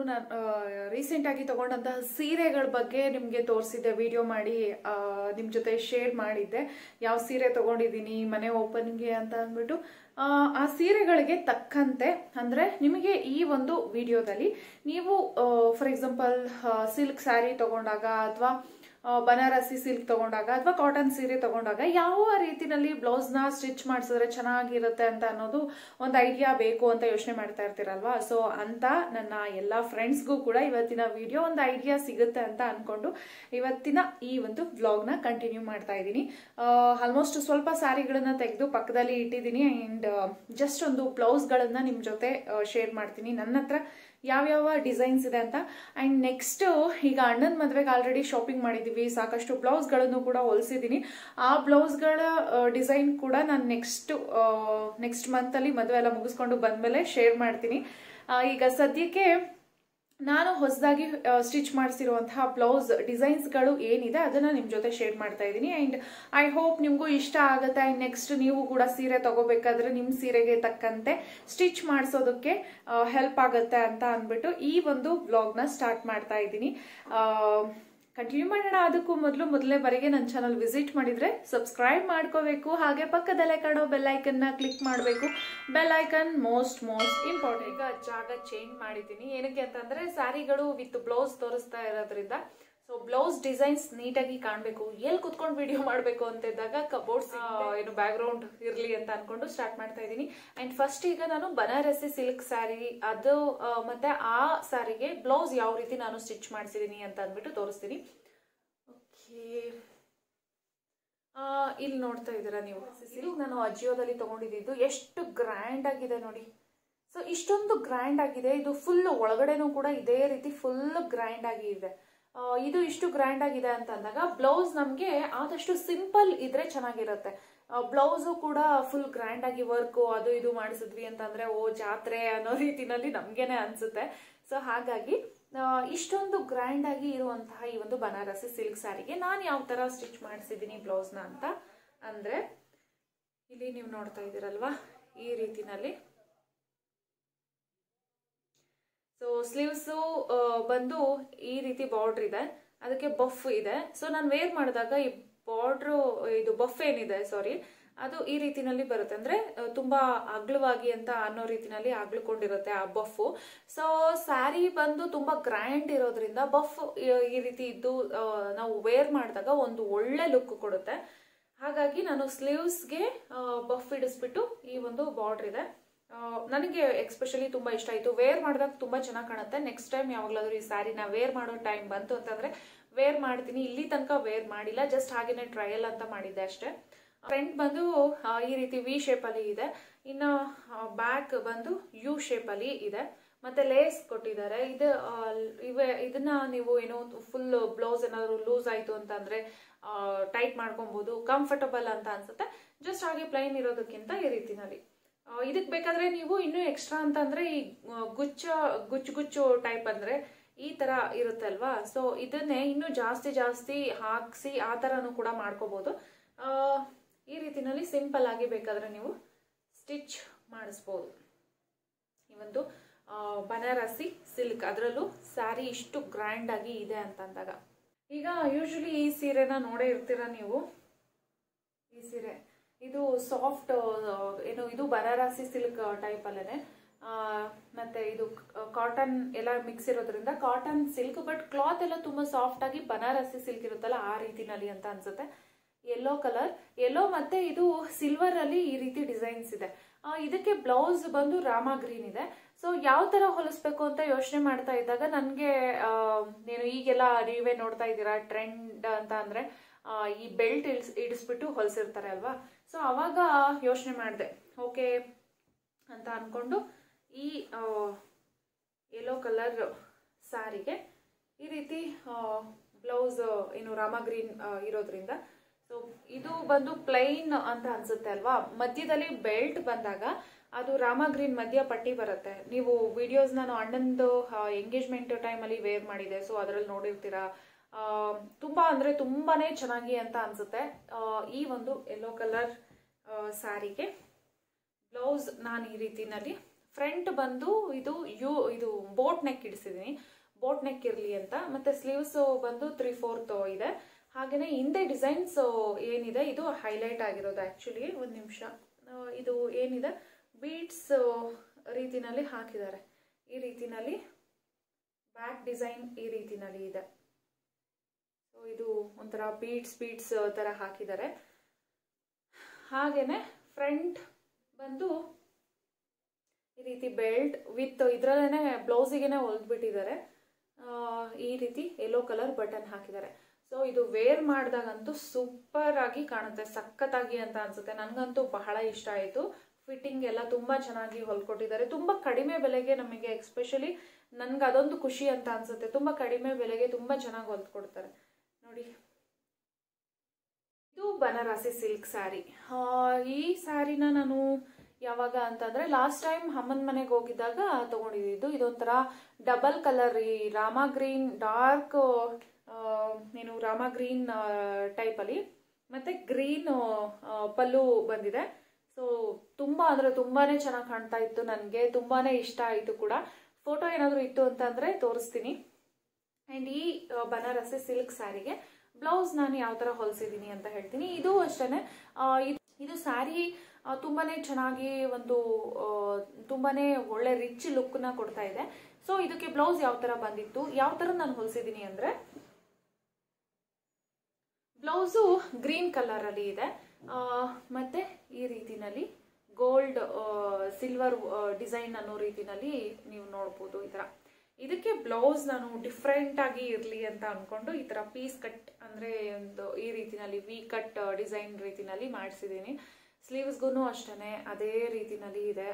ನಾನು ರೀಸೆಂಟಾಗಿ ತಗೊಂಡಂತಹ ಸೀರೆಗಳ ಬಗ್ಗೆ ನಿಮಗೆ ತೋರಿಸಿದ್ದೆ ವಿಡಿಯೋ ಮಾಡಿ ನಿಮ್ಮ ಜೊತೆ ಶೇರ್ ಮಾಡಿದ್ದೆ ಯಾವ ಸೀರೆ ತಗೊಂಡಿದ್ದೀನಿ ಮನೆ ಓಪನ್ಗೆ ಅಂತ ಅಂದ್ಬಿಟ್ಟು ಆ, ಆ ಸೀರೆಗಳಿಗೆ ತಕ್ಕಂತೆ ಅಂದರೆ ನಿಮಗೆ ಈ ಒಂದು ವಿಡಿಯೋದಲ್ಲಿ ನೀವು ಫಾರ್ ಎಕ್ಸಾಂಪಲ್ ಸಿಲ್ಕ್ ಸ್ಯಾರಿ ತಗೊಂಡಾಗ ಅಥವಾ ಬನಾರಸಿ ಸಿಲ್ಕ್ ತಗೊಂಡಾಗ ಅಥವಾ ಕಾಟನ್ ಸೀರೆ ತಗೊಂಡಾಗ ಯಾವ ರೀತಿನಲ್ಲಿ ಬ್ಲೌಸ್ನ ಸ್ಟಿಚ್ ಮಾಡಿಸಿದ್ರೆ ಚೆನ್ನಾಗಿರುತ್ತೆ ಅಂತ ಅನ್ನೋದು ಒಂದು ಐಡಿಯಾ ಬೇಕು ಅಂತ ಯೋಚನೆ ಮಾಡ್ತಾ ಇರ್ತೀರಲ್ವಾ ಸೊ ಅಂತ ನನ್ನ ಎಲ್ಲ ಫ್ರೆಂಡ್ಸ್ಗೂ ಕೂಡ ಇವತ್ತಿನ ವಿಡಿಯೋ ಒಂದು ಐಡಿಯಾ ಸಿಗುತ್ತೆ ಅಂತ ಅನ್ಕೊಂಡು ಇವತ್ತಿನ ಈ ಒಂದು ವ್ಲಾಗ್ನ ಕಂಟಿನ್ಯೂ ಮಾಡ್ತಾ ಇದ್ದೀನಿ ಆಲ್ಮೋಸ್ಟ್ ಸ್ವಲ್ಪ ಸ್ಯಾರಿಗಳನ್ನ ತೆಗೆದು ಪಕ್ಕದಲ್ಲಿ ಇಟ್ಟಿದ್ದೀನಿ ಆ್ಯಂಡ್ ಜಸ್ಟ್ ಒಂದು ಬ್ಲೌಸ್ಗಳನ್ನ ನಿಮ್ಮ ಜೊತೆ ಶೇರ್ ಮಾಡ್ತೀನಿ ನನ್ನ ಹತ್ರ ಯಾವ್ಯಾವ ಡಿಸೈನ್ಸ್ ಇದೆ ಅಂತ ಆ್ಯಂಡ್ ನೆಕ್ಸ್ಟ್ ಈಗ ಅಣ್ಣನ ಮದುವೆಗೆ ಆಲ್ರೆಡಿ ಶಾಪಿಂಗ್ ಮಾಡಿದ್ದೀವಿ ಸಾಕಷ್ಟು ಬ್ಲೌಸ್ಗಳನ್ನು ಕೂಡ ಹೊಲಿಸಿದ್ದೀನಿ ಆ ಬ್ಲೌಸ್ಗಳ ಡಿಸೈನ್ ಕೂಡ ನಾನು ನೆಕ್ಸ್ಟ್ ನೆಕ್ಸ್ಟ್ ಮಂತಲ್ಲಿ ಮದುವೆ ಎಲ್ಲ ಮುಗಿಸ್ಕೊಂಡು ಬಂದಮೇಲೆ ಶೇರ್ ಮಾಡ್ತೀನಿ ಆ, ಈಗ ಸದ್ಯಕ್ಕೆ ನಾನು ಹೊಸದಾಗಿ ಸ್ಟಿಚ್ ಮಾಡಿಸಿರುವಂತಹ ಬ್ಲೌಸ್ ಡಿಸೈನ್ಸ್ಗಳು ಏನಿದೆ ಅದನ್ನು ನಿಮ್ಮ ಜೊತೆ ಶೇರ್ ಮಾಡ್ತಾ ಇದ್ದೀನಿ ಆ್ಯಂಡ್ ಐ ಹೋಪ್ ನಿಮಗೂ ಇಷ್ಟ ಆಗುತ್ತೆ ಆ್ಯಂಡ್ ನೆಕ್ಸ್ಟ್ ನೀವು ಕೂಡ ಸೀರೆ ತಗೋಬೇಕಾದ್ರೆ ನಿಮ್ಮ ಸೀರೆಗೆ ತಕ್ಕಂತೆ ಸ್ಟಿಚ್ ಮಾಡಿಸೋದಕ್ಕೆ ಹೆಲ್ಪ್ ಆಗುತ್ತೆ ಅಂತ ಅಂದ್ಬಿಟ್ಟು ಈ ಒಂದು ಬ್ಲಾಗ್ನ ಸ್ಟಾರ್ಟ್ ಮಾಡ್ತಾ ಇದ್ದೀನಿ ಕಂಟಿನ್ಯೂ ಮಾಡೋಣ ಅದಕ್ಕೂ ಮೊದಲು ಮೊದಲೇ ಬರೆಗೆ ನನ್ನ ಚಾನಲ್ ವಿಸಿಟ್ ಮಾಡಿದ್ರೆ ಸಬ್ಸ್ಕ್ರೈಬ್ ಮಾಡ್ಕೋಬೇಕು ಹಾಗೆ ಪಕ್ಕದಲ್ಲೇ ಕಾಣೋ ಬೆಲ್ ಐಕನ್ನ ಕ್ಲಿಕ್ ಮಾಡಬೇಕು bell icon most most important ಈಗ ಜಾಗ ಚೇಂಜ್ ಮಾಡಿದ್ದೀನಿ ಏನಕ್ಕೆ ಅಂತಂದ್ರೆ ಸ್ಯಾರಿಗಳು ವಿತ್ ಬ್ಲೌಸ್ ತೋರಿಸ್ತಾ ಇರೋದ್ರಿಂದ ಸೊ ಬ್ಲೌಸ್ ಡಿಸೈನ್ಸ್ ನೀಟಾಗಿ ಕಾಣಬೇಕು ಎಲ್ಲಿ ಕುತ್ಕೊಂಡು ವಿಡಿಯೋ ಮಾಡಬೇಕು ಅಂತ ಇದ್ದಾಗ ಕಬೋರ್ಡ್ಸ್ ಏನು ಬ್ಯಾಕ್ ಗ್ರೌಂಡ್ ಇರಲಿ ಅಂತ ಅನ್ಕೊಂಡು ಸ್ಟಾರ್ಟ್ ಮಾಡ್ತಾ ಇದ್ದೀನಿ ಅಂಡ್ ಫಸ್ಟ್ ಈಗ ನಾನು ಬನಾರಸಿ ಸಿಲ್ಕ್ ಸ್ಯಾರಿ ಅದು ಆ, ಮತ್ತೆ ಆ ಸ್ಯಾರಿಗೆ ಬ್ಲೌಸ್ ಯಾವ ರೀತಿ ನಾನು ಸ್ಟಿಚ್ ಮಾಡಿಸಿದೀನಿ ಅಂತ ಅಂದ್ಬಿಟ್ಟು ತೋರಿಸ್ತೀನಿ ಓಕೆ ಇಲ್ಲಿ ನೋಡ್ತಾ ಇದ್ದೀರಾ ನೀವು ಇದು ನಾನು ಅಜಿಯೋದಲ್ಲಿ ತಗೊಂಡಿದ್ದು ಎಷ್ಟು ಗ್ರ್ಯಾಂಡ್ ಆಗಿದೆ ನೋಡಿ ಸೊ ಇಷ್ಟೊಂದು ಗ್ರ್ಯಾಂಡ್ ಆಗಿದೆ ಇದು ಫುಲ್ ಒಳಗಡೆನೂ ಕೂಡ ಇದೇ ರೀತಿ ಫುಲ್ ಗ್ರ್ಯಾಂಡ್ ಆಗಿ ಇದೆ ಆ, ಇದು ಇಷ್ಟು ಗ್ರ್ಯಾಂಡ್ ಆಗಿದೆ ಅಂತ ಅಂದಾಗ ಬ್ಲೌಸ್ ನಮಗೆ ಆದಷ್ಟು ಸಿಂಪಲ್ ಇದ್ರೆ ಚೆನ್ನಾಗಿರುತ್ತೆ ಬ್ಲೌಸು ಕೂಡ ಫುಲ್ ಗ್ರ್ಯಾಂಡ್ ಆಗಿ ವರ್ಕು ಅದು ಇದು ಮಾಡಿಸಿದ್ವಿ ಅಂತಂದ್ರೆ ಓ ಜಾತ್ರೆ ಅನ್ನೋ ರೀತಿನಲ್ಲಿ ನಮ್ಗೇನೆ ಅನ್ಸುತ್ತೆ ಸೊ ಹಾಗಾಗಿ ಆ, ಇಷ್ಟೊಂದು ಗ್ರ್ಯಾಂಡ್ ಆಗಿ ಇರುವಂತಹ ಈ ಒಂದು ಬನಾರಸಿ ಸಿಲ್ಕ್ ಸ್ಯಾರಿಗೆ ನಾನು ಯಾವ ತರ ಸ್ಟಿಚ್ ಮಾಡಿಸಿದ್ದೀನಿ ಬ್ಲೌಸ್ನ ಅಂತ ಅಂದ್ರೆ ಇಲ್ಲಿ ನೀವು ನೋಡ್ತಾ ಇದ್ದೀರಲ್ವಾ ಈ ರೀತಿನಲ್ಲಿ ಸೊ ಸ್ಲೀವ್ಸು ಬಂದು ಈ ರೀತಿ ಬಾರ್ಡ್ರ್ ಇದೆ ಅದಕ್ಕೆ ಬಫ್ ಇದೆ ಸೊ ನಾನು ವೇರ್ ಮಾಡಿದಾಗ ಈ ಬಾರ್ಡ್ರು ಇದು ಬಫ್ ಏನಿದೆ ಸಾರಿ ಅದು ಈ ರೀತಿನಲ್ಲಿ ಬರುತ್ತೆ ಅಂದ್ರೆ ಆ, ತುಂಬಾ ಅಗ್ಲವಾಗಿ ಅಂತ ಅನ್ನೋ ರೀತಿನಲ್ಲಿ ಅಗ್ಲಕೊಂಡಿರುತ್ತೆ ಆ ಬಫ್ ಸೊ ಸ್ಯಾರಿ ಬಂದು ತುಂಬಾ ಗ್ರ್ಯಾಂಡ್ ಇರೋದ್ರಿಂದ ಬಫ್ ಈ ರೀತಿ ಇದ್ದು ಆ, ನಾವು ವೇರ್ ಮಾಡಿದಾಗ ಒಂದು ಒಳ್ಳೆ ಲುಕ್ ಕೊಡುತ್ತೆ ಹಾಗಾಗಿ ನಾನು ಸ್ಲೀವ್ಸ್ಗೆ ಬಫ್ ಇಡಿಸ್ಬಿಟ್ಟು ಈ ಒಂದು ಬಾರ್ಡ್ರ್ ಇದೆ ಆ, ನನಗೆ ಎಕ್ಸ್ಪೆಷಲಿ ತುಂಬಾ ಇಷ್ಟ ಆಯಿತು ವೇರ್ ಮಾಡಿದಾಗ ತುಂಬಾ ಚೆನ್ನಾಗಿ ಕಾಣುತ್ತೆ ನೆಕ್ಸ್ಟ್ ಟೈಮ್ ಯಾವಾಗಲಾದ್ರೂ ಈ ಸ್ಯಾರಿನ ವೇರ್ ಮಾಡೋ ಟೈಮ್ ಬಂತು ಅಂತಂದ್ರೆ ವೇರ್ ಮಾಡ್ತೀನಿ ಇಲ್ಲಿ ತನಕ ವೇರ್ ಮಾಡಿಲ್ಲ ಜಸ್ಟ್ ಹಾಗೇನೆ ಟ್ರಯಲ್ ಅಂತ ಮಾಡಿದ್ದೆ ಅಷ್ಟೇ ಫ್ರಂಟ್ ಬಂದು ಆ, ಈ ರೀತಿ ವಿ ಶೇಪಲ್ಲಿ ಇದೆ ಇನ್ನು ಬ್ಯಾಕ್ ಬಂದು ಯು ಶೇಪಲ್ಲಿ ಇದೆ ಮತ್ತೆ ಲೇಸ್ ಕೊಟ್ಟಿದ್ದಾರೆ ಇದು ಆ, ಇವೆ ಇದನ್ನ ನೀವು ಏನು ಫುಲ್ ಬ್ಲೌಸ್ ಏನಾದ್ರು ಲೂಸ್ ಆಯ್ತು ಅಂತಂದ್ರೆ ಟೈಟ್ ಮಾಡ್ಕೊಬಹುದು ಕಂಫರ್ಟಬಲ್ ಅಂತ ಅನ್ಸುತ್ತೆ ಜಸ್ಟ್ ಹಾಗೆ ಪ್ಲೈನ್ ಇರೋದಕ್ಕಿಂತ ಈ ರೀತಿನಲ್ಲಿ ಇದಕ್ಕೆ ಬೇಕಾದ್ರೆ ನೀವು ಇನ್ನೂ ಎಕ್ಸ್ಟ್ರಾ ಅಂತಂದ್ರೆ ಈ ಆ, ಗುಚ್ಚ ಗುಚ್ಚು ಗುಚ್ಚು ಟೈಪ್ ಅಂದ್ರೆ ಈ ತರ ಇರುತ್ತೆ ಅಲ್ವಾ ಸೊ ಇದನ್ನೇ ಇನ್ನೂ ಜಾಸ್ತಿ ಜಾಸ್ತಿ ಹಾಕ್ಸಿ ಆ ತರನು ಕೂಡ ಮಾಡ್ಕೋಬಹುದು ಆ, ಈ ರೀತಿನಲ್ಲಿ ಸಿಂಪಲ್ ಆಗಿ ಬೇಕಾದ್ರೆ ನೀವು ಸ್ಟಿಚ್ ಮಾಡಿಸ್ಬೋದು ಈ ಒಂದು ಆ, ಬನಾರಸಿ ಸಿಲ್ಕ್ ಅದರಲ್ಲೂ ಸ್ಯಾರಿ ಇಷ್ಟು ಗ್ರ್ಯಾಂಡ್ ಆಗಿ ಇದೆ ಅಂತ ಅಂದಾಗ ಈಗ ಯೂಶಲಿ ಈ ಸೀರೆನ ನೋಡೇ ಇರ್ತೀರಾ ನೀವು ಈ ಸೀರೆ ಇದು ಸಾಫ್ಟ್ ಏನು ಇದು ಬನಾರಸಿ ಸಿಲ್ಕ್ ಟೈಪ್ ಅಲ್ಲೇನೆ ಆ, ಮತ್ತೆ ಇದು ಕಾಟನ್ ಎಲ್ಲ ಮಿಕ್ಸ್ ಇರೋದ್ರಿಂದ ಕಾಟನ್ ಸಿಲ್ಕ್ ಬಟ್ ಕ್ಲಾತ್ ಎಲ್ಲ ತುಂಬಾ ಸಾಫ್ಟ್ ಆಗಿ ಬನಾರಸಿ ಸಿಲ್ಕ್ ಇರುತ್ತಲ್ಲ ಆ ರೀತಿನಲ್ಲಿ ಅಂತ ಅನ್ಸುತ್ತೆ ಯೆಲ್ಲೋ ಕಲರ್ ಯೆಲ್ಲೋ ಮತ್ತೆ ಇದು ಸಿಲ್ವರ್ ಅಲ್ಲಿ ಈ ರೀತಿ ಡಿಸೈನ್ಸ್ ಇದೆ ಆ, ಇದಕ್ಕೆ ಬ್ಲೌಸ್ ಬಂದು ರಾಮ ಗ್ರೀನ್ ಇದೆ ಸೊ ಯಾವ ತರ ಹೊಲಿಸ್ಬೇಕು ಅಂತ ಯೋಚನೆ ಮಾಡ್ತಾ ಇದ್ದಾಗ ನನಗೆ నేను ಈಗೆಲ್ಲ ನೀವೇ ನೋಡ್ತಾ ಇದ್ದೀರಾ ಟ್ರೆಂಡ್ ಅಂತ ಅಂದ್ರೆ ಆ, ಈ ಬೆಲ್ಟ್ ಇಡ್ಸ್ ಇಡಿಸ್ಬಿಟ್ಟು ಹೊಲಿಸಿರ್ತಾರೆ ಅಲ್ವಾ ಸೊ ಅವಾಗ ಯೋಚನೆ ಮಾಡಿದೆ ಓಕೆ ಅಂತ ಅನ್ಕೊಂಡು ಈ ಯೆಲ್ಲೋ ಕಲರ್ ಸ್ಯಾರಿಗೆ ಈ ರೀತಿ ಬ್ಲೌಸ್ ಏನು ರಾಮ ಗ್ರೀನ್ ಇರೋದ್ರಿಂದ ಸೊ ಇದು ಬಂದು ಪ್ಲೈನ್ ಅಂತ ಅನ್ಸುತ್ತೆ ಅಲ್ವಾ ಮಧ್ಯದಲ್ಲಿ ಬೆಲ್ಟ್ ಬಂದಾಗ ಅದು ರಾಮ ಗ್ರೀನ್ ಮಧ್ಯ ಪಟ್ಟಿ ಬರುತ್ತೆ ನೀವು ವಿಡಿಯೋಸ್ ನಾನು ಅಣ್ಣಂದು ಎಂಗೇಜ್ಮೆಂಟ್ ಟೈಮಲ್ಲಿ ವೇರ್ ಮಾಡಿದೆ ಸೊ ಅದರಲ್ಲಿ ನೋಡಿರ್ತೀರಾ ಆ, ತುಂಬಾ ಅಂದ್ರೆ ತುಂಬಾನೇ ಚೆನ್ನಾಗಿ ಅಂತ ಅನ್ಸುತ್ತೆ ಆ, ಈ ಒಂದು ಯೆಲ್ಲೋ ಕಲರ್ ಸ್ಯಾರಿಗೆ ಬ್ಲೌಸ್ ನಾನು ಈ ರೀತಿನಲ್ಲಿ ಫ್ರಂಟ್ ಬಂದು ಇದು ಯು ಇದು ಬೋಟ್ ನೆಕ್ ಇಡಿಸಿದೀನಿ ಬೋಟ್ ನೆಕ್ ಇರಲಿ ಅಂತ ಮತ್ತೆ ಸ್ಲೀವ್ಸ್ ಬಂದು ತ್ರೀ ಫೋರ್ತ್ ಇದೆ ಹಾಗೆಯೇ ಹಿಂದೆ ಡಿಸೈನ್ಸ್ ಏನಿದೆ ಇದು ಹೈಲೈಟ್ ಆಗಿರೋದು ಆ್ಯಕ್ಚುಲಿ ಒಂದು ನಿಮಿಷ ಇದು ಏನಿದೆ ಬೀಡ್ಸ್ ರೀತಿನಲ್ಲಿ ಹಾಕಿದ್ದಾರೆ ಈ ರೀತಿನಲ್ಲಿ ಬ್ಯಾಕ್ ಡಿಸೈನ್ ಈ ರೀತಿನಲ್ಲಿ ಇದೆ ಸೊ ಇದು ಒಂಥರ ಬೀಡ್ಸ್ ಬೀಡ್ಸ್ ಥರ ಹಾಕಿದ್ದಾರೆ ಹಾಗೇನೆ ಫ್ರಂಟ್ ಬಂದು ಈ ರೀತಿ ಬೆಲ್ಟ್ ವಿತ್ ಇದ್ರಲ್ಲೇ ಬ್ಲೌಸಿಗೆನೆ ಹೊಲ್ದ್ಬಿಟ್ಟಿದ್ದಾರೆ ಈ ರೀತಿ ಯೆಲ್ಲೋ ಕಲರ್ ಬಟನ್ ಹಾಕಿದ್ದಾರೆ ಸೊ ಇದು ವೇರ್ ಮಾಡಿದಾಗಂತೂ ಸೂಪರ್ ಆಗಿ ಕಾಣುತ್ತೆ ಸಖತ್ತಾಗಿ ಅಂತ ಅನ್ಸುತ್ತೆ ನನಗಂತೂ ಬಹಳ ಇಷ್ಟ ಆಯಿತು ಫಿಟ್ಟಿಂಗ್ ಎಲ್ಲ ತುಂಬ ಚೆನ್ನಾಗಿ ಹೊಲ್ಕೊಟ್ಟಿದ್ದಾರೆ ತುಂಬ ಕಡಿಮೆ ಬೆಲೆಗೆ ನಮಗೆ ಎಕ್ಸ್ಪೆಷಲಿ ನನ್ಗೆ ಅದೊಂದು ಖುಷಿ ಅಂತ ಅನ್ಸುತ್ತೆ ತುಂಬ ಕಡಿಮೆ ಬೆಲೆಗೆ ತುಂಬ ಚೆನ್ನಾಗಿ ಹೊಲ್ಕೊಡ್ತಾರೆ ನೋಡಿ ಇದು ಬನಾರಸಿ ಸಿಲ್ಕ್ ಸ್ಯಾರಿ ಈ ಸ್ಯಾರಿನ ನಾನು ಯಾವಾಗ ಅಂತಂದ್ರೆ ಲಾಸ್ಟ್ ಟೈಮ್ ಅಮ್ಮನ ಮನೆಗೆ ಹೋಗಿದ್ದಾಗ ತಗೊಂಡಿದ್ದು ಇದೊಂಥರ ಡಬಲ್ ಕಲರ್ ಈ ರಾಮ ಗ್ರೀನ್ ಡಾರ್ಕ್ ಏನು ರಾಮ ಗ್ರೀನ್ ಟೈಪಲ್ಲಿ ಮತ್ತೆ ಗ್ರೀನ್ ಪಲ್ಲು ಬಂದಿದೆ ಸೊ ತುಂಬ ಅಂದರೆ ತುಂಬಾನೇ ಚೆನ್ನಾಗಿ ಕಾಣ್ತಾ ಇತ್ತು ನನಗೆ ತುಂಬಾನೇ ಇಷ್ಟ ಆಯಿತು ಕೂಡ ಫೋಟೋ ಏನಾದರೂ ಇತ್ತು ಅಂತಂದರೆ ತೋರಿಸ್ತೀನಿ ಆ್ಯಂಡ್ ಈ ಬನಾರಸಿ ಸಿಲ್ಕ್ ಸ್ಯಾರಿಗೆ ಬ್ಲೌಸ್ ನಾನು ಯಾವ ಥರ ಹೊಲಿಸಿದ್ದೀನಿ ಅಂತ ಹೇಳ್ತೀನಿ ಇದು ಅಷ್ಟೇ ಇದು ಸ್ಯಾರಿ ತುಂಬಾನೇ ಚೆನ್ನಾಗಿ ಒಂದು ತುಂಬಾನೇ ಒಳ್ಳೆ ರಿಚ್ ಲುಕ್ನ ಕೊಡ್ತಾ ಇದೆ ಸೊ ಇದಕ್ಕೆ ಬ್ಲೌಸ್ ಯಾವ ಥರ ಬಂದಿತ್ತು ಯಾವ ಥರ ನಾನು ಹೊಲಿಸಿದ್ದೀನಿ ಅಂದರೆ ಬ್ಲೌಸು ಗ್ರೀನ್ ಕಲರಲ್ಲಿ ಇದೆ ಮತ್ತೆ ಈ ರೀತಿನಲ್ಲಿ ಗೋಲ್ಡ್ ಸಿಲ್ವರ್ ಡಿಸೈನ್ ಅನ್ನೋ ರೀತಿನಲ್ಲಿ ನೀವು ನೋಡ್ಬೋದು ಈ ಥರ ಇದಕ್ಕೆ ಬ್ಲೌಸ್ ನಾನು ಡಿಫ್ರೆಂಟ್ ಆಗಿ ಇರಲಿ ಅಂತ ಅನ್ಕೊಂಡು ಈ ಥರ ಪೀಸ್ ಕಟ್ ಅಂದರೆ ಒಂದು ಈ ರೀತಿನಲ್ಲಿ ವಿ ಕಟ್ ಡಿಸೈನ್ ರೀತಿನಲ್ಲಿ ಮಾಡಿಸಿದ್ದೀನಿ ಸ್ಲೀವ್ಸ್ಗೂ ಅಷ್ಟೇ ಅದೇ ರೀತಿನಲ್ಲಿ ಇದೆ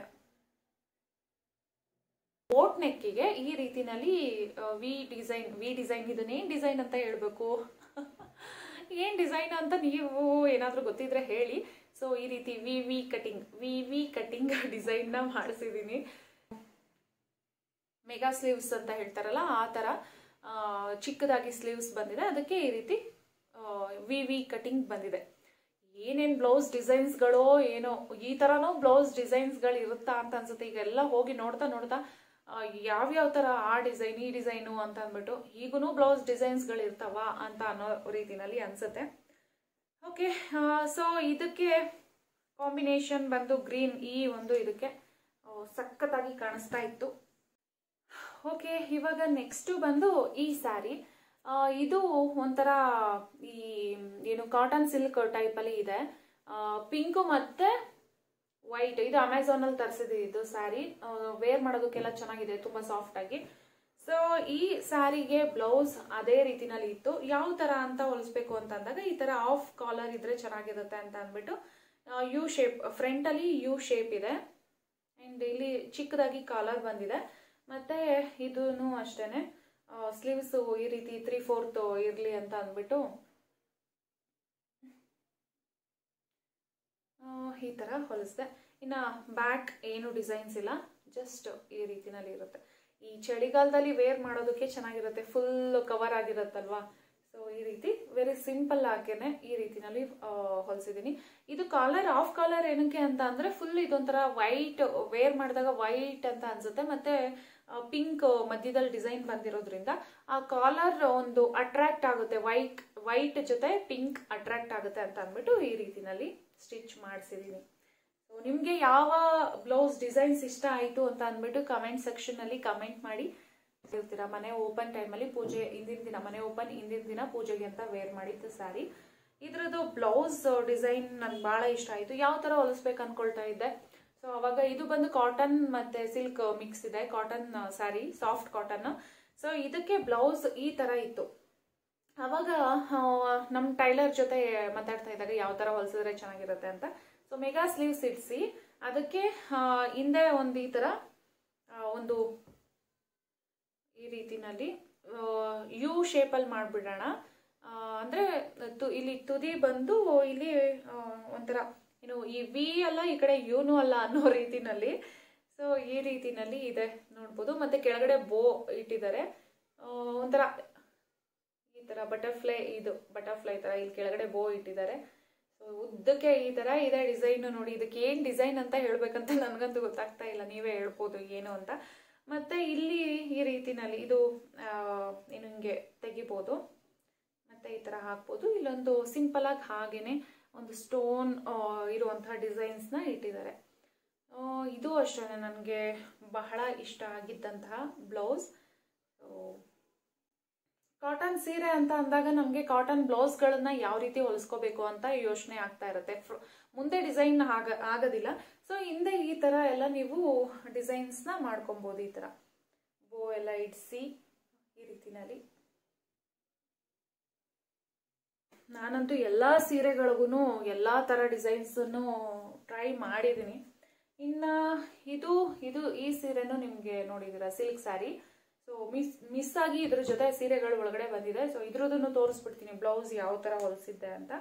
ಬೋಟ್ ನೆಕ್ಕಿಗೆ ಈ ರೀತಿನಲ್ಲಿ ವಿ ಡಿಸೈನ್ ವಿ ಡಿಸೈನ್ ಇದನ್ನೇನು ಡಿಸೈನ್ ಅಂತ ಹೇಳ್ಬೇಕು ಏನ್ ಡಿಸೈನ್ ಅಂತ ನೀವು ಏನಾದರೂ ಗೊತ್ತಿದ್ರೆ ಹೇಳಿ ಸೊ ಈ ರೀತಿ V V cutting V V cutting ಡಿಸೈನ್ನ ಮಾಡಿಸಿದ್ದೀನಿ ಮೆಗಾ ಸ್ಲೀವ್ಸ್ ಅಂತ ಹೇಳ್ತಾರಲ್ಲ ಆ ಥರ ಚಿಕ್ಕದಾಗಿ ಸ್ಲೀವ್ಸ್ ಬಂದಿದೆ ಅದಕ್ಕೆ ಈ ರೀತಿ ವಿ ವಿ ಕಟಿಂಗ್ ಬಂದಿದೆ ಏನೇನು ಬ್ಲೌಸ್ ಡಿಸೈನ್ಸ್ಗಳೋ ಏನೋ ಈ ಥರನೂ ಬ್ಲೌಸ್ ಡಿಸೈನ್ಸ್ಗಳು ಇರುತ್ತಾ ಅಂತ ಅನ್ಸುತ್ತೆ ಈಗೆಲ್ಲ ಹೋಗಿ ನೋಡ್ತಾ ನೋಡ್ತಾ ಯಾವ್ಯಾವ ಥರ ಆ ಡಿಸೈನ್ ಈ ಡಿಸೈನು ಅಂತ ಅಂದ್ಬಿಟ್ಟು ಈಗೂ ಬ್ಲೌಸ್ ಡಿಸೈನ್ಸ್ಗಳು ಇರ್ತಾವ ಅಂತ ಅನ್ನೋ ರೀತಿನಲ್ಲಿ ಅನ್ಸುತ್ತೆ ಓಕೆ ಸೊ ಇದಕ್ಕೆ ಕಾಂಬಿನೇಷನ್ ಬಂದು ಗ್ರೀನ್ ಈ ಒಂದು ಇದಕ್ಕೆ ಸಖತ್ತಾಗಿ ಕಾಣಿಸ್ತಾ ಇತ್ತು ಓಕೆ ಇವಾಗ ನೆಕ್ಸ್ಟು ಬಂದು ಈ ಸ್ಯಾರಿ ಇದು ಒಂಥರ ಈ ಏನು ಕಾಟನ್ ಸಿಲ್ಕ್ ಟೈಪಲ್ಲಿ ಇದೆ ಪಿಂಕು ಮತ್ತೆ ವೈಟ್ ಇದು ಅಮೆಝಾನ್ ಅಲ್ಲಿ ತರಿಸಿದ್ದು ಸ್ಯಾರಿ ವೇರ್ ಮಾಡೋದಕ್ಕೆಲ್ಲ ಚೆನ್ನಾಗಿದೆ ತುಂಬಾ ಸಾಫ್ಟ್ ಆಗಿ ಸೊ ಈ ಸ್ಯಾರಿಗೆ ಬ್ಲೌಸ್ ಅದೇ ರೀತಿನಲ್ಲಿ ಇತ್ತು ಯಾವ ತರ ಅಂತ ಹೊಲಿಸ್ಬೇಕು ಅಂತ ಅಂದಾಗ ಈ ತರ ಆಫ್ ಕಾಲರ್ ಇದ್ರೆ ಚೆನ್ನಾಗಿರುತ್ತೆ ಅಂತ ಅಂದ್ಬಿಟ್ಟು ಯು ಶೇಪ್ ಫ್ರಂಟ್ ಅಲ್ಲಿ ಯು ಶೇಪ್ ಇದೆ ಅಂಡ್ ಇಲ್ಲಿ ಚಿಕ್ಕದಾಗಿ ಕಾಲರ್ ಬಂದಿದೆ ಮತ್ತೆ ಇದೂ ಅಷ್ಟೇನೆ ಸ್ಲೀವ್ಸ್ ಈ ರೀತಿ ತ್ರೀ ಫೋರ್ತ್ ಇರಲಿ ಅಂತ ಅಂದ್ಬಿಟ್ಟು ಈ ಥರ ಹೊಲಿಸ್ದೆ ಇನ್ನು ಬ್ಯಾಕ್ ಏನು ಡಿಸೈನ್ಸ್ ಇಲ್ಲ ಜಸ್ಟ್ ಈ ರೀತಿನಲ್ಲಿ ಇರುತ್ತೆ ಈ ಚಳಿಗಾಲದಲ್ಲಿ ವೇರ್ ಮಾಡೋದಕ್ಕೆ ಚೆನ್ನಾಗಿರುತ್ತೆ ಫುಲ್ ಕವರ್ ಆಗಿರುತ್ತಲ್ವಾ ಸೊ ಈ ರೀತಿ ವೆರಿ ಸಿಂಪಲ್ ಆಗೇನೆ ಈ ರೀತಿನಲ್ಲಿ ಹೊಲಿಸಿದ್ದೀನಿ ಇದು ಕಾಲರ್ ಆಫ್ ಕಾಲರ್ ಏನಕ್ಕೆ ಅಂತ ಅಂದ್ರೆ ಫುಲ್ ಇದೊಂಥರ ವೈಟ್ ವೇರ್ ಮಾಡಿದಾಗ ವೈಟ್ ಅಂತ ಅನ್ಸುತ್ತೆ ಮತ್ತೆ ಪಿಂಕ್ ಮಧ್ಯದಲ್ಲಿ ಡಿಸೈನ್ ಬಂದಿರೋದ್ರಿಂದ ಆ ಕಾಲರ್ ಒಂದು ಅಟ್ರಾಕ್ಟ್ ಆಗುತ್ತೆ ವೈಟ್ ವೈಟ್ ಜೊತೆ ಪಿಂಕ್ ಅಟ್ರಾಕ್ಟ್ ಆಗುತ್ತೆ ಅಂತ ಅಂದ್ಬಿಟ್ಟು ಈ ರೀತಿನಲ್ಲಿ ಸ್ಟಿಚ್ ಮಾಡಿಸಿದ್ದೀನಿ ಸೊ ನಿಮಗೆ ಯಾವ ಬ್ಲೌಸ್ ಡಿಸೈನ್ಸ್ ಇಷ್ಟ ಆಯಿತು ಅಂತ ಅಂದ್ಬಿಟ್ಟು ಕಮೆಂಟ್ ಸೆಕ್ಷನಲ್ಲಿ ಕಮೆಂಟ್ ಮಾಡಿ ಇರ್ತೀರಾ ಮನೆ ಓಪನ್ ಟೈಮಲ್ಲಿ ಪೂಜೆ ಹಿಂದಿನ ದಿನ ಮನೆ ಓಪನ್ ಹಿಂದಿನ ದಿನ ಪೂಜೆಗೆ ಅಂತ ವೇರ್ ಮಾಡಿದ್ದು ಸ್ಯಾರಿ ಇದ್ರದ್ದು ಬ್ಲೌಸ್ ಡಿಸೈನ್ ನನ್ಗೆ ಭಾಳ ಇಷ್ಟ ಆಯಿತು ಯಾವ ಥರ ಹೊಲಿಸ್ಬೇಕು ಅನ್ಕೊಳ್ತಾ ಇದ್ದೆ ಸೊ ಅವಾಗ ಇದು ಬಂದು ಕಾಟನ್ ಮತ್ತೆ ಸಿಲ್ಕ್ ಮಿಕ್ಸ್ ಇದೆ cotton sari soft cotton so ಇದಕ್ಕೆ ಬ್ಲೌಸ್ ಈ ಥರ ಇತ್ತು ಅವಾಗ ನಮ್ಮ ಟೈಲರ್ ಜೊತೆ ಮಾತಾಡ್ತಾ ಇದ್ದಾಗ ಯಾವ ಥರ ಹೊಲಿಸಿದ್ರೆ ಚೆನ್ನಾಗಿರುತ್ತೆ ಅಂತ ಸೊ ಮೆಗಾ ಸ್ಲೀವ್ಸ್ ಇಡಿಸಿ ಅದಕ್ಕೆ ಹಿಂದೆ ಒಂದು ಈ ಥರ ಒಂದು ಈ ರೀತಿನಲ್ಲಿ ಯು ಶೇಪಲ್ಲಿ ಮಾಡಿಬಿಡೋಣ ಅಂದರೆ ತು ಇಲ್ಲಿ ತುದಿ ಬಂದು ಇಲ್ಲಿ ಒಂಥರ ಏನು ಈ ವಿ ಅಲ್ಲ ಈ ಕಡೆ ಯುನು ಅಲ್ಲ ಅನ್ನೋ ರೀತಿನಲ್ಲಿ ಸೊ ಈ ರೀತಿನಲ್ಲಿ ಇದೆ ನೋಡ್ಬೋದು ಮತ್ತೆ ಕೆಳಗಡೆ ಬೋ ಇಟ್ಟಿದ್ದಾರೆ ಒಂಥರ ಈ ಥರ ಬಟರ್ಫ್ಲೈ ಇದು ಬಟರ್ಫ್ಲೈ ಥರ ಇಲ್ಲಿ ಕೆಳಗಡೆ ಬೋ ಇಟ್ಟಿದ್ದಾರೆ ಸೊ ಸೊ ಉದ್ದಕ್ಕೆ ಈ ತರ ಇದೆ ಡಿಸೈನ್ ನೋಡಿ ಇದಕ್ಕೆ ಏನ್ ಡಿಸೈನ್ ಅಂತ ಹೇಳ್ಬೇಕಂತ ನನಗಂತೂ ಗೊತ್ತಾಗ್ತಾ ಇಲ್ಲ ನೀವೇ ಹೇಳ್ಬೋದು ಏನು ಅಂತ ಮತ್ತೆ ಇಲ್ಲಿ ಈ ರೀತಿನಲ್ಲಿ ಇದು ಆ, ಏನು ಹಿಂಗೆ ತೆಗಿಬೋದು ಮತ್ತೆ ಈ ತರ ಹಾಕ್ಬೋದು ಇಲ್ಲೊಂದು ಸಿಂಪಲ್ ಆಗಿ ಹಾಗೇನೆ ಒಂದು ಸ್ಟೋನ್ ಇರುವಂತಹ ಡಿಸೈನ್ಸ್ ನ ಇಟ್ಟಿದ್ದಾರೆ ಆ, ಇದು ಅಷ್ಟೇ ನನಗೆ ಬಹಳ ಇಷ್ಟ ಆಗಿದ್ದಂತಹ ಬ್ಲೌಸ್ ಕಾಟನ್ ಸೀರೆ ಅಂತ ಅಂದಾಗ ನಮಗೆ ಕಾಟನ್ ಬ್ಲೌಸ್ಗಳನ್ನ ಯಾವ ರೀತಿ ಹೊಲಿಸ್ಕೋಬೇಕು ಅಂತ ಯೋಚನೆ ಆಗ್ತಾ ಇರುತ್ತೆ ಫ್ರ- ಮುಂದೆ ಡಿಸೈನ್ ಆಗ ಆಗೋದಿಲ್ಲ ಸೊ ಹಿಂದೆ ಈ ತರ ಎಲ್ಲ ನೀವು ಡಿಸೈನ್ಸ್ನ ಮಾಡ್ಕೊಬೋದು ಈ ತರ ಬೋ ಎಲ್ಲ ಇಡಿಸಿ ಈ ರೀತಿನಲ್ಲಿ ನಾನಂತೂ ಎಲ್ಲ ಸೀರೆಗಳಿಗೂ ಎಲ್ಲ ಥರ ಡಿಸೈನ್ಸನ್ನು ಟ್ರೈ ಮಾಡಿದ್ದೀನಿ ಇನ್ನು ಇದು ಇದು ಈ ಸೀರೆನೂ ನಿಮಗೆ ನೋಡಿದ್ದೀರಾ silk sari so miss miss ಆಗಿ ಇದ್ರ ಜೊತೆ ಸೀರೆಗಳು ಒಳಗಡೆ ಬಂದಿದೆ ಸೊ ಇದ್ರದನ್ನು ತೋರಿಸ್ಬಿಡ್ತೀನಿ ಬ್ಲೌಸ್ ಯಾವ ಥರ ಹೊಲಿಸಿದ್ದೆ ಅಂತ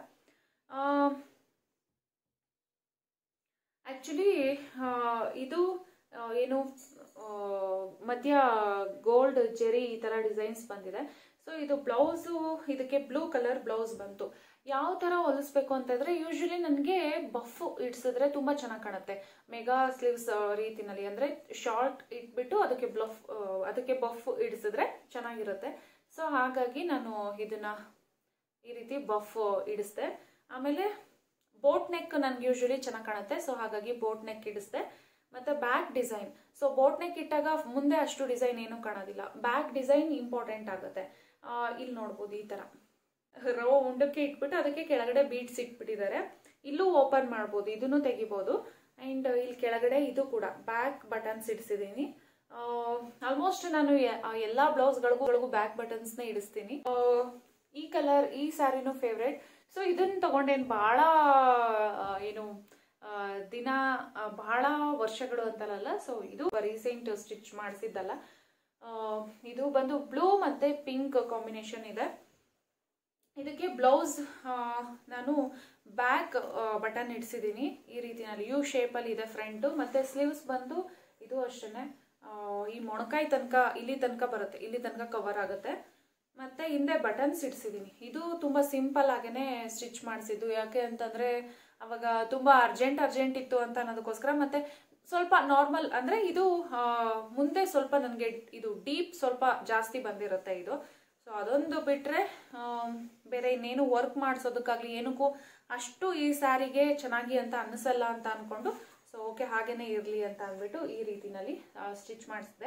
ಆ್ಯಕ್ಚುಲಿ ಇದು ಆ, ಏನು ಆ, ಮಧ್ಯ ಗೋಲ್ಡ್ ಜೆರಿ ಈ ಥರ ಡಿಸೈನ್ಸ್ ಬಂದಿದೆ ಸೊ ಇದು ಬ್ಲೌಸು ಇದಕ್ಕೆ ಬ್ಲೂ ಕಲರ್ ಬ್ಲೌಸ್ ಬಂತು ಯಾವ ಥರ ಹೊಲಿಸ್ಬೇಕು ಅಂತಂದ್ರೆ ಯೂಶಲಿ ನನಗೆ ಬಫ್ ಇಡ್ಸಿದ್ರೆ ತುಂಬ ಚೆನ್ನಾಗಿ ಕಾಣುತ್ತೆ ಮೆಗಾ ಸ್ಲೀವ್ಸ್ ರೀತಿನಲ್ಲಿ ಅಂದರೆ ಶಾರ್ಟ್ ಇಟ್ಬಿಟ್ಟು ಅದಕ್ಕೆ ಬ್ಲಫ್ ಅದಕ್ಕೆ ಬಫ್ ಇಡಿಸಿದ್ರೆ ಚೆನ್ನಾಗಿರುತ್ತೆ ಸೊ ಹಾಗಾಗಿ ನಾನು ಇದನ್ನ ಈ ರೀತಿ ಬಫ್ ಇಡಿಸ್ದೆ ಆಮೇಲೆ ಬೋಟ್ ನೆಕ್ ನನ್ಗೆ ಯೂಶಲಿ ಚೆನ್ನಾಗಿ ಕಾಣುತ್ತೆ ಸೊ ಹಾಗಾಗಿ ಬೋಟ್ ನೆಕ್ ಇಡಿಸ್ದೆ ಮತ್ತೆ back design so boat neck ಇಟ್ಟಾಗ ಮುಂದೆ ಅಷ್ಟು ಡಿಸೈನ್ ಏನು ಕಾಣೋದಿಲ್ಲ ಬ್ಯಾಕ್ ಡಿಸೈನ್ ಇಂಪಾರ್ಟೆಂಟ್ ಆಗುತ್ತೆ ಆ, ಇಲ್ಲಿ ನೋಡ್ಬೋದು ಈ ತರ ರೋ ಉಂಡಕ್ಕೆ ಇಟ್ಬಿಟ್ಟು ಅದಕ್ಕೆ ಕೆಳಗಡೆ ಬೀಡ್ಸ್ ಇಟ್ಬಿಟ್ಟಿದ್ದಾರೆ ಇಲ್ಲೂ ಓಪನ್ ಮಾಡ್ಬೋದು ಇದನ್ನು ತೆಗಿಬೋದು ಅಂಡ್ ಇಲ್ಲಿ ಕೆಳಗಡೆ ಇದು ಕೂಡ ಬ್ಯಾಕ್ ಬಟನ್ಸ್ ಇಡಿಸಿದ್ದೀನಿ ಆಲ್ಮೋಸ್ಟ್ ನಾನು ಎ- ಆ ಎಲ್ಲಾ ಬ್ಲೌಸ್ಗಳಿಗೂ ಬ್ಯಾಕ್ ಬಟನ್ಸ್ನ ಇಡಿಸ್ತೀನಿ ಆ, ಈ ಕಲರ್ ಈ ಸ್ಯಾರಿನೂ ಫೇವ್ರೆಟ್ ಸೊ ಇದನ್ನ ತಗೊಂಡೇನು ಬಹಳ ಆ, ಏನು ಆ, ದಿನ ಆ, ಬಹಳ ವರ್ಷಗಳು ಅಂತಲ್ಲ ಸೊ ಇದು ರೀಸೆಂಟ್ ಸ್ಟಿಚ್ ಮಾಡಿಸಿದ್ದಲ್ಲ ಇದು ಬಂದು ಬ್ಲೂ ಮತ್ತೆ ಪಿಂಕ್ ಕಾಂಬಿನೇಷನ್ ಇದೆ ಇದಕ್ಕೆ ಬ್ಲೌಸ್ ನಾನು ಬ್ಯಾಕ್ ಬಟನ್ ಇಡ್ಸಿದ್ದೀನಿ ಈ ರೀತಿನಲ್ಲಿ ಯು ಶೇಪಲ್ಲಿ ಇದೆ ಫ್ರಂಟು ಮತ್ತೆ ಸ್ಲೀವ್ಸ್ ಬಂದು ಇದು ಅಷ್ಟೇ ಈ ಮೊಣಕಾಯಿ ತನಕ ಇಲ್ಲಿ ತನಕ ಬರುತ್ತೆ ಇಲ್ಲಿ ತನಕ ಕವರ್ ಆಗುತ್ತೆ ಮತ್ತೆ ಹಿಂದೆ ಬಟನ್ಸ್ ಇಡ್ಸಿದ್ದೀನಿ ಇದು ತುಂಬಾ ಸಿಂಪಲ್ ಆಗೇನೆ ಸ್ಟಿಚ್ ಮಾಡಿಸಿದ್ದು ಯಾಕೆ ಅಂತಂದ್ರೆ ಅವಾಗ ತುಂಬಾ ಅರ್ಜೆಂಟ್ ಅರ್ಜೆಂಟ್ ಇತ್ತು ಅಂತ ಅನ್ನೋದಕ್ಕೋಸ್ಕರ ಮತ್ತೆ ಸ್ವಲ್ಪ ನಾರ್ಮಲ್ ಅಂದ್ರೆ ಇದು ಆ, ಮುಂದೆ ಸ್ವಲ್ಪ ನನಗೆ ಇದು ಡೀಪ್ ಸ್ವಲ್ಪ ಜಾಸ್ತಿ ಬಂದಿರುತ್ತೆ ಇದು ಸೊ ಅದೊಂದು ಬಿಟ್ರೆ ಆಮ್, ಬೇರೆ ಇನ್ನೇನು ವರ್ಕ್ ಮಾಡಿಸೋದಕ್ಕಾಗ್ಲಿ ಏನಕ್ಕೂ ಅಷ್ಟು ಈ ಸ್ಯಾರಿಗೆ ಚೆನ್ನಾಗಿ ಅಂತ ಅನಿಸಲ್ಲ ಅಂತ ಅನ್ಕೊಂಡು ಸೊ ಓಕೆ ಹಾಗೇನೆ ಇರಲಿ ಅಂತ ಅಂದ್ಬಿಟ್ಟು ಈ ರೀತಿನಲ್ಲಿ ಸ್ಟಿಚ್ ಮಾಡಿಸಿದೆ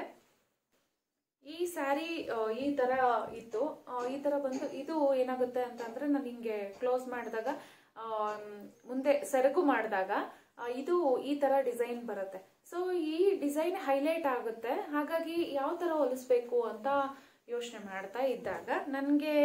ಈ ಸ್ಯಾರಿ ಈ ತರ ಇತ್ತು ಆ, ಈ ತರ ಬಂದು ಇದು ಏನಾಗುತ್ತೆ ಅಂತಂದ್ರೆ ನಾನು ಹಿಂಗೆ ಕ್ಲೋಸ್ ಮಾಡಿದಾಗ ಮುಂದೆ ಸೆರಗು ಮಾಡಿದಾಗ ಇದು ಈ ತರ ಡಿಸೈನ್ ಬರುತ್ತೆ ಸೊ ಈ ಡಿಸೈನ್ ಹೈಲೈಟ್ ಆಗುತ್ತೆ ಹಾಗಾಗಿ ಯಾವ ತರ ಹೊಲಿಸ್ಬೇಕು ಅಂತ ಯೋಚನೆ ಮಾಡ್ತಾ ಇದ್ದಾಗ ನನಗೆ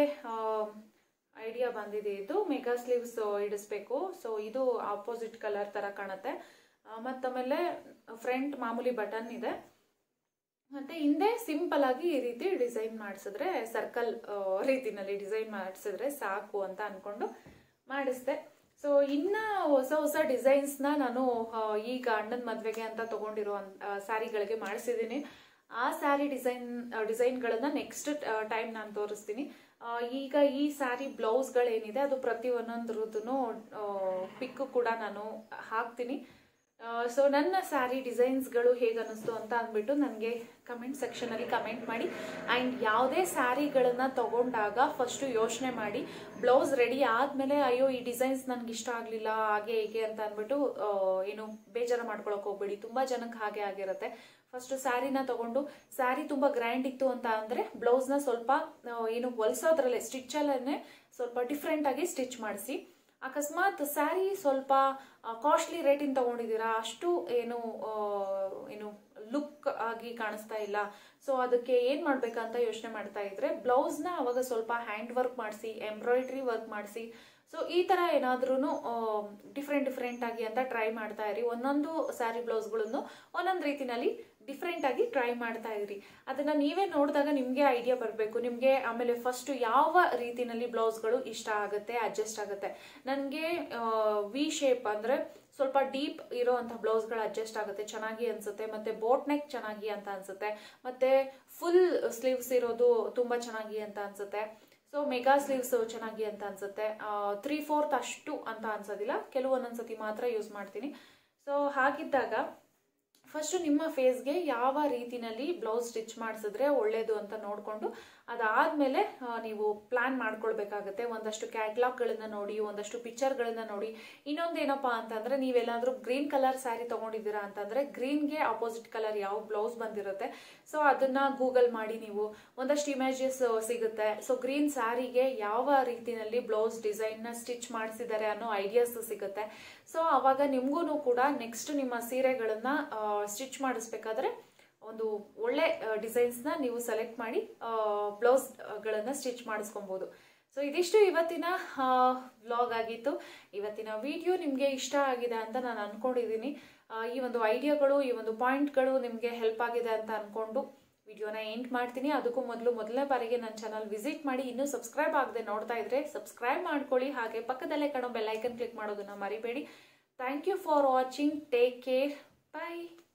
ಐಡಿಯಾ ಬಂದಿದೆ ಇದು ಮೆಗಾ ಸ್ಲೀವ್ಸ್ ಇಡಿಸ್ಬೇಕು ಸೊ ಇದು ಆಪೋಸಿಟ್ ಕಲರ್ ತರ ಕಾಣುತ್ತೆ ಆ, ಮತ್ತಾಮೇಲೆ ಫ್ರಂಟ್ ಮಾಮೂಲಿ ಬಟನ್ ಇದೆ ಮತ್ತೆ ಹಿಂದೆ ಸಿಂಪಲ್ ಆಗಿ ಈ ರೀತಿ ಡಿಸೈನ್ ಮಾಡಿಸಿದ್ರೆ ಸರ್ಕಲ್ ರೀತಿನಲ್ಲಿ ಡಿಸೈನ್ ಮಾಡಿಸಿದ್ರೆ ಸಾಕು ಅಂತ ಅನ್ಕೊಂಡು ಮಾಡಿಸ್ದೆ ಸೊ ಇನ್ನ ಹೊಸ ಹೊಸ ಡಿಸೈನ್ಸ್ ನ ನಾನು ಆ, ಈಗ ಅಣ್ಣನ ಮದ್ವೆಗೆ ಅಂತ ತಗೊಂಡಿರೋ ಸ್ಯಾರಿಗಳಿಗೆ ಮಾಡಿಸಿದ್ದೀನಿ ಆ ಸ್ಯಾರಿ ಡಿಸೈನ್ ಡಿಸೈನ್ಗಳನ್ನ ನೆಕ್ಸ್ಟ್ ಟೈಮ್ ನಾನು ತೋರಿಸ್ತೀನಿ ಆ, ಈಗ ಈ ಸ್ಯಾರಿ ಬ್ಲೌಸ್ಗಳೇನಿದೆ ಅದು ಪ್ರತಿ ಒಂದೊಂದ್ರದ್ದು ಪಿಕ್ ಕೂಡ ನಾನು ಹಾಕ್ತೀನಿ ಸೊ ನನ್ನ ಸ್ಯಾರಿ ಡಿಸೈನ್ಸ್ಗಳು ಹೇಗೆ ಅನ್ನಿಸ್ತು ಅಂತ ಅಂದ್ಬಿಟ್ಟು ನನಗೆ ಕಮೆಂಟ್ ಸೆಕ್ಷನಲ್ಲಿ ಕಮೆಂಟ್ ಮಾಡಿ ಆ್ಯಂಡ್ ಯಾವುದೇ ಸ್ಯಾರಿಗಳನ್ನ ತಗೊಂಡಾಗ ಫಸ್ಟು ಯೋಚನೆ ಮಾಡಿ ಬ್ಲೌಸ್ ರೆಡಿ ಆದಮೇಲೆ ಅಯ್ಯೋ ಈ ಡಿಸೈನ್ಸ್ ನನಗೆ ಇಷ್ಟ ಆಗಲಿಲ್ಲ ಹಾಗೆ ಹೀಗೆ ಅಂತ ಅಂದ್ಬಿಟ್ಟು ಆ, ಏನು ಬೇಜಾರು ಮಾಡ್ಕೊಳಕ್ ಹೋಗ್ಬೇಡಿ ತುಂಬ ಜನಕ್ಕೆ ಹಾಗೆ ಆಗಿರುತ್ತೆ ಫಸ್ಟ್ ಸ್ಯಾರಿನ ತಗೊಂಡು ಸ್ಯಾರಿ ತುಂಬ ಗ್ರ್ಯಾಂಡ್ ಇತ್ತು ಅಂತ ಅಂದರೆ ಬ್ಲೌಸ್ನ ಸ್ವಲ್ಪ ಆ, ಏನು ಹೊಲ್ಸೋದ್ರಲ್ಲೇ ಸ್ಟಿಚ್ಚಲ್ಲೇ ಸ್ವಲ್ಪ ಡಿಫ್ರೆಂಟ್ ಆಗಿ ಸ್ಟಿಚ್ ಮಾಡಿಸಿ ಅಕಸ್ಮಾತ್ ಸ್ಯಾರಿ ಸ್ವಲ್ಪ ಕಾಸ್ಟ್ಲಿ ರೇಟಿಂದ ತಗೊಂಡಿದ್ದೀರಾ ಅಷ್ಟು ಏನು ಆ, ಏನು ಲುಕ್ ಆಗಿ ಕಾಣಿಸ್ತಾ ಇಲ್ಲ ಸೊ ಅದಕ್ಕೆ ಏನ್ ಮಾಡ್ಬೇಕಂತ ಯೋಚನೆ ಮಾಡ್ತಾ ಇದ್ರೆ ಬ್ಲೌಸ್ನ ಅವಾಗ ಸ್ವಲ್ಪ ಹ್ಯಾಂಡ್ ವರ್ಕ್ ಮಾಡಿಸಿ ಎಂಬ್ರಾಯ್ಡ್ರಿ ವರ್ಕ್ ಮಾಡಿಸಿ ಸೊ ಈ ತರ ಏನಾದ್ರೂ ಡಿಫ್ರೆಂಟ್ ಡಿಫ್ರೆಂಟ್ ಆಗಿ ಅಂತ ಟ್ರೈ ಮಾಡ್ತಾ ಇರಿ ಒಂದೊಂದು ಸ್ಯಾರಿ ಬ್ಲೌಸ್ಗಳನ್ನು ಒಂದೊಂದು ರೀತಿನಲ್ಲಿ ಡಿಫ್ರೆಂಟ್ ಆಗಿ ಟ್ರೈ ಮಾಡ್ತಾ ಇರಿ ಅದನ್ನ ನೀವೇ ನೋಡಿದಾಗ ನಿಮ್ಗೆ ಐಡಿಯಾ ಬರಬೇಕು ನಿಮ್ಗೆ ಆಮೇಲೆ ಫಸ್ಟ್ ಯಾವ ರೀತಿನಲ್ಲಿ ಬ್ಲೌಸ್ಗಳು ಇಷ್ಟ ಆಗುತ್ತೆ ಅಡ್ಜಸ್ಟ್ ಆಗುತ್ತೆ ನನಗೆ ವಿ ಶೇಪ್ ಅಂದ್ರೆ ಸ್ವಲ್ಪ ಡೀಪ್ ಇರೋಂಥ ಬ್ಲೌಸ್ಗಳು ಅಡ್ಜಸ್ಟ್ ಆಗುತ್ತೆ ಚೆನ್ನಾಗಿ ಅನ್ಸುತ್ತೆ ಮತ್ತೆ ಬೋಟ್ ನೆಕ್ ಚೆನ್ನಾಗಿ ಅಂತ ಅನ್ಸುತ್ತೆ ಮತ್ತೆ ಫುಲ್ ಸ್ಲೀವ್ಸ್ ಇರೋದು ತುಂಬಾ ಚೆನ್ನಾಗಿ ಅಂತ ಅನ್ಸುತ್ತೆ ಸೊ ಮೆಗಾ ಸ್ಲೀವ್ಸ್ ಚೆನ್ನಾಗಿ ಅಂತ ಅನ್ಸುತ್ತೆ ತ್ರೀ ಫೋರ್ತ್ ಅಷ್ಟು ಅಂತ ಅನ್ಸೋದಿಲ್ಲ ಕೆಲವೊಂದೊಂದ್ಸತಿ ಮಾತ್ರ ಯೂಸ್ ಮಾಡ್ತೀನಿ ಸೊ ಹಾಗಿದ್ದಾಗ ಫಸ್ಟ್ ನಿಮ್ಮ ಫೇಸ್ಗೆ ಯಾವ ರೀತಿನಲ್ಲಿ ಬ್ಲೌಸ್ ಸ್ಟಿಚ್ ಮಾಡಿಸಿದ್ರೆ ಒಳ್ಳೇದು ಅಂತ ನೋಡಿಕೊಂಡು ಅದಾದಮೇಲೆ ನೀವು ಪ್ಲಾನ್ ಮಾಡ್ಕೊಳ್ಬೇಕಾಗತ್ತೆ ಒಂದಷ್ಟು ಕ್ಯಾಟ್ಲಾಗ್ಗಳನ್ನ ನೋಡಿ ಒಂದಷ್ಟು ಪಿಕ್ಚರ್ಗಳನ್ನ ನೋಡಿ ಇನ್ನೊಂದೇನಪ್ಪ ಅಂತಂದ್ರೆ ನೀವೆಲ್ಲಾದ್ರೂ ಗ್ರೀನ್ ಕಲರ್ ಸ್ಯಾರಿ ತಗೊಂಡಿದ್ದೀರಾ ಅಂತಂದ್ರೆ ಗ್ರೀನ್ಗೆ ಅಪೋಸಿಟ್ ಕಲರ್ ಯಾವ ಬ್ಲೌಸ್ ಬಂದಿರುತ್ತೆ ಸೊ ಅದನ್ನ ಗೂಗಲ್ ಮಾಡಿ ನೀವು ಒಂದಷ್ಟು ಇಮೇಜಸ್ ಸಿಗುತ್ತೆ ಸೊ ಗ್ರೀನ್ ಸ್ಯಾರಿಗೆ ಯಾವ ರೀತಿನಲ್ಲಿ ಬ್ಲೌಸ್ ಡಿಸೈನ್ನ ಸ್ಟಿಚ್ ಮಾಡಿಸಿದ್ದಾರೆ ಅನ್ನೋ ಐಡಿಯಾಸ್ ಸಿಗುತ್ತೆ ಸೊ ಅವಾಗ ನಿಮ್ಗೂ ಕೂಡ ನೆಕ್ಸ್ಟ್ ನಿಮ್ಮ ಸೀರೆಗಳನ್ನ ಸ್ಟಿಚ್ ಮಾಡಿಸ್ಬೇಕಾದ್ರೆ ಒಂದು ಒಳ್ಳೆ ಡಿಸೈನ್ಸ್ನ ನೀವು ಸೆಲೆಕ್ಟ್ ಮಾಡಿ ಬ್ಲೌಸ್ಗಳನ್ನು ಸ್ಟಿಚ್ ಮಾಡಿಸ್ಕೊಬೋದು ಸೊ ಇದಿಷ್ಟು ಇವತ್ತಿನ ವ್ಲಾಗ್ ಆಗಿತ್ತು ಇವತ್ತಿನ ವಿಡಿಯೋ ನಿಮಗೆ ಇಷ್ಟ ಆಗಿದೆ ಅಂತ ನಾನು ಅನ್ಕೊಂಡಿದ್ದೀನಿ ಈ ಒಂದು ಐಡಿಯಾಗಳು ಈ ಒಂದು ಪಾಯಿಂಟ್ಗಳು ನಿಮಗೆ ಹೆಲ್ಪ್ ಆಗಿದೆ ಅಂತ ಅನ್ಕೊಂಡು ವಿಡಿಯೋನ ಎಂಡ್ ಮಾಡ್ತೀನಿ ಅದಕ್ಕೂ ಮೊದಲು ಮೊದಲನೇ ಬಾರಿಗೆ ನನ್ನ ಚಾನಲ್ ವಿಸಿಟ್ ಮಾಡಿ ಇನ್ನೂ ಸಬ್ಸ್ಕ್ರೈಬ್ ಆಗದೆ ನೋಡ್ತಾ ಇದ್ರೆ ಸಬ್ಸ್ಕ್ರೈಬ್ ಮಾಡ್ಕೊಳ್ಳಿ ಹಾಗೆ ಪಕ್ಕದಲ್ಲೇ ಕಾಣೋ ಬೆಲ್ಲೈಕನ್ ಕ್ಲಿಕ್ ಮಾಡೋದನ್ನ ಮರಿಬೇಡಿ thank you for watching take care bye